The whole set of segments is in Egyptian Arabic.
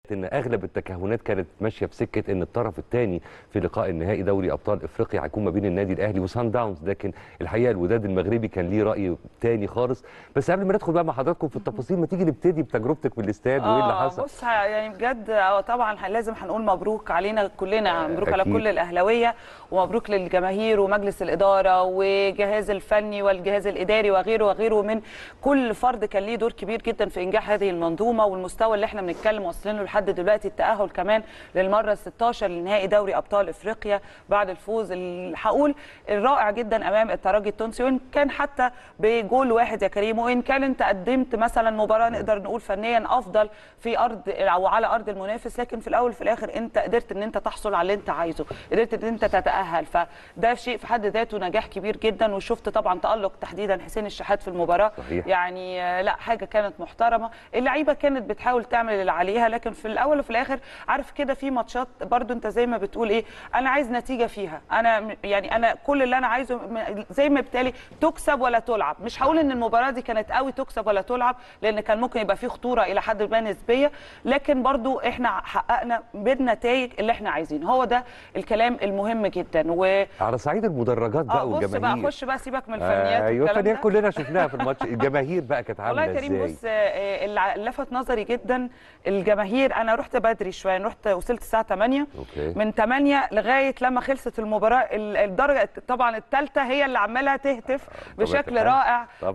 ان اغلب التكهنات كانت ماشيه في سكه ان الطرف الثاني في لقاء النهائي دوري ابطال افريقيا هيكون ما بين النادي الاهلي وسان داونز لكن الحقيقه الوداد المغربي كان ليه راي تاني خالص بس قبل ما ندخل بقى مع حضراتكم في التفاصيل ما تيجي نبتدي بتجربتك في الاستاد وايه اللي آه، حصل بص ه- يعني بجد آه، طبعا ه- لازم هنقول مبروك علينا كلنا مبروك على أكيد. كل الاهلاويه ومبروك للجماهير ومجلس الاداره والجهاز الفني والجهاز الاداري وغيره وغيره من كل فرد كان ليه دور كبير جدا في انجاح هذه المنظومه والمستوى اللي احنا بنتكلم واصلين له لحد دلوقتي التاهل كمان للمره 16 لنهائي دوري ابطال افريقيا بعد الفوز ال- هقول الرائع جدا امام الترجي التونسي وان كان حتى بجول واحد يا كريم وان كان انت قدمت مثلا مباراه نقدر نقول فنيا افضل في ارض او على ارض المنافس لكن في الاول وفي الاخر انت قدرت ان انت تحصل على اللي انت عايزه قدرت ان انت تتاهل فده شيء في حد ذاته نجاح كبير جدا وشفت طبعا تالق تحديدا حسين الشحات في المباراه صحيح. يعني آه، لا حاجه كانت محترمه اللعيبه كانت بتحاول تعمل اللي عليها لكن في الاول وفي الاخر عارف كده في ماتشات برضو انت زي ما بتقول ايه انا عايز نتيجه فيها انا م- يعني انا كل اللي انا عايزه م- زي ما بالتالي تكسب ولا تلعب مش هقول ان المباراه دي كانت قوي تكسب ولا تلعب لان كان ممكن يبقى في خطوره الى حد ما نسبيه لكن برضو احنا حققنا بالنتائج اللي احنا عايزينه هو ده الكلام المهم جدا و على صعيد المدرجات بقى اه بص بقى والجماهير خش بقى سيبك من الفنيات ايوه والكلام الفنيات ده كلنا شفناها في الماتش الجماهير بقى كانت والله عامله يا كريم ازاي بص آه، اللي لفت نظري جدا الجماهير انا رحت بدري شويه أنا رحت وصلت الساعه 8 اوكي من 8 لغايه لما خلصت المباراه ال- الدرجه طبعا الثالثه هي اللي عماله تهتف بشكل الحال. رائع طبعا.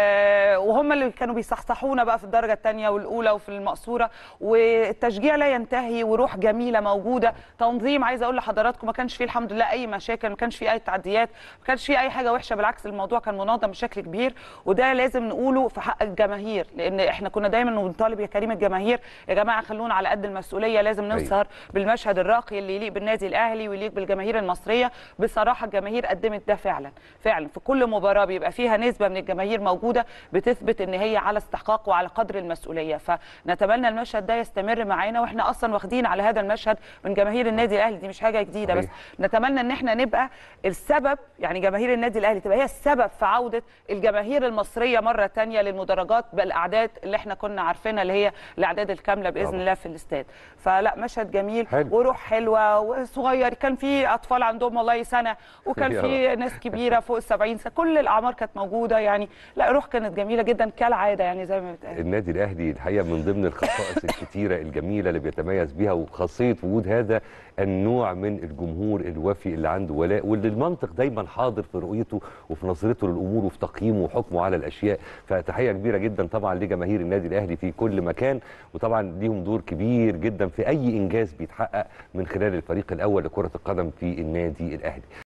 آه وهم اللي كانوا بيصحصحونا بقى في الدرجه الثانيه والاولى وفي المقصوره والتشجيع لا ينتهي وروح جميله موجوده تنظيم عايزه اقول لحضراتكم ما كانش فيه الحمد لله اي مشاكل ما كانش فيه اي تعديات ما كانش فيه اي حاجه وحشه بالعكس الموضوع كان منظم بشكل كبير وده لازم نقوله في حق الجماهير لان احنا كنا دايما بنطالب يا كريم الجماهير يا جماعه خلونا على قد المسؤوليه لازم نسهر بالمشهد الراقي اللي يليق بالنادي الاهلي ويليق بالجماهير المصريه بصراحه الجماهير قدمت ده فعلا فعلا في كل مباراه بيبقى فيها نسبه من الجماهير موجوده بتثبت ان هي على استحقاق وعلى قدر المسؤوليه فنتمنى المشهد ده يستمر معانا واحنا اصلا واخدين على هذا المشهد من جماهير النادي الاهلي دي مش حاجه جديده بس صحيح. نتمنى ان احنا نبقى السبب يعني جماهير النادي الاهلي تبقى هي السبب في عوده الجماهير المصريه مره تانية للمدرجات بالاعداد اللي احنا كنا عارفينها اللي هي الاعداد الكامله باذن طبعا. الله في الاستاد فلا مشهد جميل حلو. وروح حلوه وصغير كان في اطفال عندهم والله سنه وكان يا في ناس كبيره فوق ال 70 سنه كل الاعمار كانت موجوده يعني لا روح كانت جميله جدا كالعاده يعني زي ما بتقال النادي الاهلي الحقيقه من ضمن الخصائص الكتيره الجميله اللي بيتميز بيها وخاصيه وجود هذا النوع من الجمهور الوفي اللي عنده ولاء واللي المنطق دايما حاضر في رؤيته وفي نظرته للامور وفي تقييمه وحكمه على الاشياء فتحيه كبيره جدا طبعا لجماهير النادي الاهلي في كل مكان وطبعا ليهم دور كبير جدا في اي انجاز بيتحقق من خلال الفريق الاول لكره القدم في النادي الاهلي